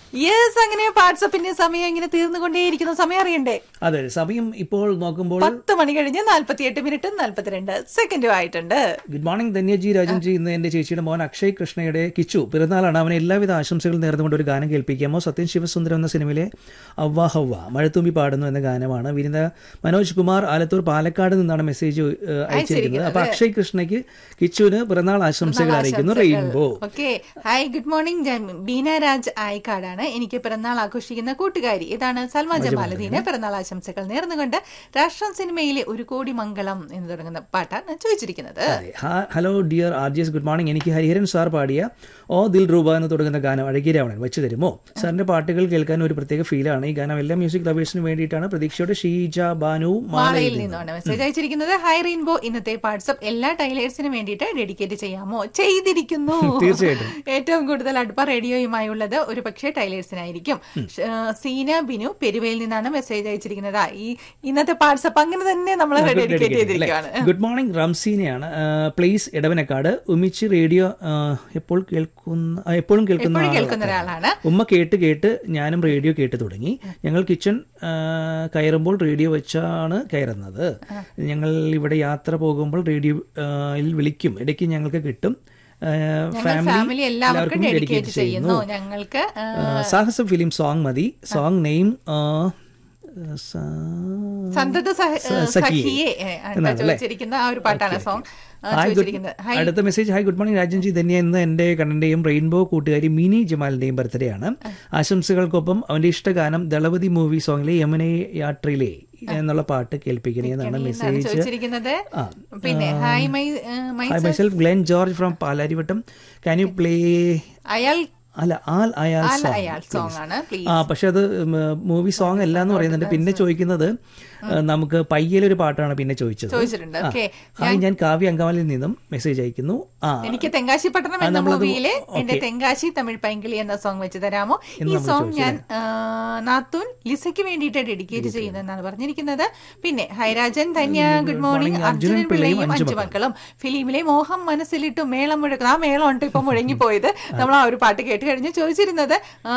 Yes അങ്ങനെ വാട്സപ്പിന്റെ സമയം ഇങ്ങനെ തീർന്നുകൊണ്ടേയിരിക്കുന്ന സമയം അറിയണ്ടേ അതെ സമയം ഇപ്പോൾ നോക്കുമ്പോൾ പത്ത് മണി കഴിഞ്ഞ് നാല്പത്തിയെട്ട് മിനിറ്റും നാല്പത്തിരണ്ട് സെക്കൻഡും ആയിട്ടുണ്ട് ഗുഡ് മോർണിംഗ് ധന്യജി രാജൻജി ഇന്ന് എന്റെ ചേച്ചിയുടെ മോൻ അക്ഷയ് കൃഷ്ണയുടെ കിച്ചു പിറന്നാളാണ് അവന് എല്ലാവിധ ആശംസകൾ നേർന്നുകൊണ്ട് ഒരു ഗാനം കേൾപ്പിക്കാമോ സത്യൻ ശിവസുന്ദരം എന്ന സിനിമയിലെ അവ്വ ഹവ്വ മഴത്തുമ്പി പാടുന്നു എന്ന ഗാനമാണ് വിനിത മനോജ് കുമാർ ആലത്തൂർ പാലക്കാട് നിന്നാണ് മെസ്സേജ് ഏഹ്, അയച്ചിരിക്കുന്നത് അപ്പൊ അക്ഷയ് കൃഷ്ണയ്ക്ക് കിച്ചുവിന് പിറന്നാൾ ആശംസകൾ അറിയിക്കുന്നു rainbow okay hi good morning ജം- ബീന രാജ് ആയിക്കാടാണ് എനിക്ക് പിറന്നാൾ ആഘോഷിക്കുന്ന കൂട്ടുകാരി ഇതാണ് സൽമാ ജമാലുദ്ദീന് പിറന്നാൾ ആശംസകൾ നേർന്നുകൊണ്ട് രാഷ്ട്രം സിനിമയിലെ ഒരു കോടി മംഗളം എന്ന് തുടങ്ങുന്ന പാട്ടാണ് ചോദിച്ചിരിക്കുന്നത് അതെ. ഹാ- hello dear R G S good morning എനിക്ക് ഹരിഹരൻ സാർ പാടിയ ഓ ദിൽ രൂപ എന്ന് തുടങ്ങുന്ന ഗാനം അഴകിരാവണൻ വെച്ച് തരുമോ സാറിന്റെ പാട്ടുകൾ കേൾക്കാൻ ഒരു പ്രത്യേക ഫീലാണ് ഈ ഗാനം എല്ലാ മ്യൂസിക് ലവേഴ്സിനും വേണ്ടിയിട്ടാണ് പ്രതീക്ഷയോടെ ഷീജ ബാനു മാളയിൽ മാളയിൽ നിന്നാണ് മെസ്സേജ് അയച്ചിരിക്കുന്നത് ഹൈ റെയിൻബോ ഇന്നത്തെ വാട്സപ്പ് എല്ലാ ടൈലേഴ്സിനും വേണ്ടിയിട്ട് ഡെഡിക്കേറ്റ് ചെയ്യാമോ ചെയ്തിരിക്കുന്നു തീർച്ചയായിട്ടും. ഏറ്റവും കൂടുതൽ അടുപ്പ റേഡിയോയുമായുള്ളത് ഒരു പക്ഷേ ടൈലേഴ്സിനായിരിക്കും ഷ്- ആ, സീന ബിനു പെരുവയിൽ നിന്നാണ് മെസ്സേജ് അയച്ചിരിക്കുന്നത് ആ, ഈ ഇന്നത്തെ വാട്സപ്പ് അങ്ങനെ തന്നെ നമ്മൾ ഡെഡിക്കേറ്റ് ചെയ്തിരിക്കുകയാണ് ഗുഡ് മോർണിംഗ് റംസീനയാണ് പ്ലീസ് ഇടവനക്കാട് ഉമിച്ച് റേഡിയോ ആ, എപ്പോൾ കേൾക്കുന്ന ആ, എപ്പോഴും കേൾക്കുന്ന എപ്പോഴും ആളാണ്. കേൾക്കുന്ന ഒരാളാണ് ഉമ്മ കേട്ട് കേട്ട് ഞാനും റേഡിയോ കേട്ട് തുടങ്ങി ഞങ്ങൾ കിച്ചൺ ആ, കയറുമ്പോൾ റേഡിയോ വെച്ചാണ് കയറുന്നത് ഞങ്ങൾ ഇവിടെ യാത്ര പോകുമ്പോൾ റേഡിയോ ആ, യിൽ വിളിക്കും ഇടയ്ക്ക് ഞങ്ങൾക്ക് കിട്ടും ആ, ഫാമിലി ഫാമിലി എല്ലാവർക്കും ഡെഡിക്കേറ്റ് ചെയ്യുന്നു ഞങ്ങൾക്ക് ആ, ആ, സാഹസം ഫിലിം സോങ് മതി സോങ് നെയിം സന്തത സഹ- സഖിയെ ഏ, ആണ് ചോദിച്ചിരിക്കുന്ന ആ ഒരു പാട്ടാണ് സോങ് ആ, ഹായ് ചോദിച്ചിരിക്കുന്നത് ഗുഡ് അടുത്ത message hi good morning Rajanji Dhanya ഇന്ന് എൻ്റെ കണ്ണൻ്റെയും റെയിൻബോ കൂട്ടുകാരി മിനി ജമാലിൻ്റെയും ബർത്ത്ഡേ ആണ് ആശംസകൾക്കൊപ്പം അവൻ്റെ ഇഷ്ടഗാനം ദളപതി മൂവി സോങ്ങിലെ യമുന യാത്രയിലെ എന്നുള്ള പാട്ട് കേൾപ്പിക്കണേ എന്നാണ് എന്നാണ് മെസ്സേജ് ചോദിച്ചിരിക്കുന്നത് ആ. പിന്നെ hi my my hi myself Glen George from Palarivattam can you play അയാൾ അല്ല ആൽ അയാൾ ആൽ song, അയാൾ please. സോങ് ആണ് പ്ലീസ് ആ പക്ഷെ അത് മൂവി സോങ് അല്ല എന്ന് പറയുന്നുണ്ട് പിന്നെ ചോദിക്കുന്നത് ഏഹ്, നമുക്ക് പയ്യലൊരു പാട്ടാണ് പിന്നെ ചോദിച്ചത് ചോദിച്ചിട്ടുണ്ട് ഓക്കെ ഹായ് ഞാൻ കാവ്യ അങ്കമാലിൽ നിന്നും മെസ്സേജ് അയക്കുന്നു ആ എനിക്ക് തെങ്കാശി പട്ടണം എന്ന മൂവിയിലെ എന്റെ തെങ്കാശി തമിഴ് പൈങ്കിളി എന്ന സോങ് വെച്ച് തരാമോ ഈ സോങ് ഞാൻ ആ, നാത്തൂൻ ലിസയ്ക്ക് വേണ്ടിയിട്ട് ഡെഡിക്കേറ്റ് ചെയ്യുന്നതെന്നാണ് പറഞ്ഞിരിക്കുന്നത് പിന്നെ ഹൈരാജൻ ധന്യ ഗുഡ് മോർണിംഗ് അർജുനൻ പിള്ളയും അഞ്ചു മക്കളും ഫിലിമിലെ മോഹം മനസ്സിലിട്ടു മേളം മുഴക്കുന്നു ആ മേളം ഉണ്ട് ഇപ്പൊ മുഴങ്ങിപ്പോയത് നമ്മൾ ആ ഒരു പാട്ട് കേട്ട് കഴിഞ്ഞ് ചോദിച്ചിരുന്നത് ആ,